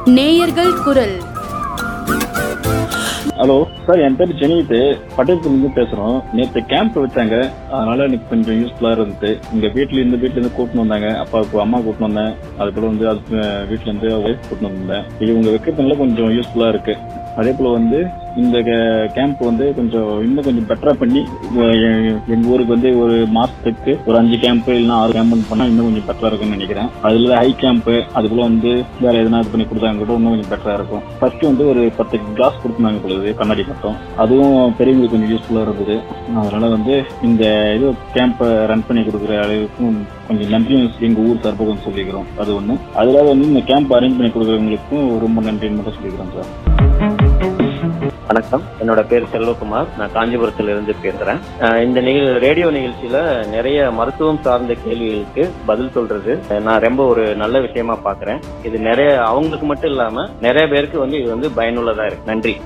நேயர்கள் குரல் hello sir என் பேர் ஜெனித் பட்டயத்துலேருந்து பேசுறோம் நேற்று கேம்ப் வச்சாங்க அதனால எனக்கு கொஞ்சம் யூஸ்ஃபுல்லா இருந்தது இங்க வீட்ல இருந்து வீட்ல இருந்து கூட்டிட்டு வந்தாங்க அப்பாவுக்கு அம்மா கூட்டிட்டு வந்தேன் அது போல வந்து அது அஹ், வீட்ல இருந்து ஒய்ஃப் கூட்டிட்டு வந்தேன் இவங்க வைக்கிறதுனால கொஞ்சம் யூஸ்ஃபுல்லா இருக்கு அதே போல வந்து இந்த கேம்ப் வந்து கொஞ்சம் இன்னும் கொஞ்சம் பெட்டரா பண்ணி அஹ், எ- எங்க ஊருக்கு வந்து ஒரு மாசத்துக்கு ஒரு அஞ்சு கேம்ப் இல்லைன்னா ஆறு கேம்ப் பண்ணா இன்னும் கொஞ்சம் பெட்டரா இருக்கும்னு நினைக்கிறேன் அதுல ஹை கேம்ப் அது போல வந்து வேற எதனா இது பண்ணி கொடுத்தாங்க கூட இன்னும் கொஞ்சம் பெட்டரா இருக்கும் ஃபர்ஸ்ட் வந்து ஒரு பத்து கிளாஸ் கொடுத்தாங்க பொழுது கண்ணாடி மட்டும் அதுவும் பெரியவங்களுக்கு கொஞ்சம் யூஸ்ஃபுல்லா இருந்தது அதனால வந்து இந்த இது கேம்ப் ரன் பண்ணி கொடுக்குற அளவுக்கும் கொஞ்சம் நன்றியும் எங்க ஊர் சார்பாக கொஞ்சம் சொல்லிக்கிறோம் அது ஒண்ணு அதுல வந்து இந்த கேம்ப் அரேஞ்ச் பண்ணி கொடுக்குறவங்களுக்கும் ரொம்ப நன்றின்னு மட்டும் சொல்லிக்கிறோம் சார் வணக்கம் என்னோட பேர் செல்வகுமார் நான் காஞ்சிபுரத்துல இருந்து பேசுறேன் அஹ் இந்த நிகழ் ரேடியோ நிகழ்ச்சியில நிறைய மருத்துவம் சார்ந்த கேள்விகளுக்கு பதில் சொல்றது அஹ் நான் ரொம்ப ஒரு நல்ல விஷயமா பாக்குறேன் இது நிறைய அவங்களுக்கு மட்டும் இல்லாம நிறைய பேருக்கு வந்து இது வந்து பயனுள்ளதா இருக்கு நன்றி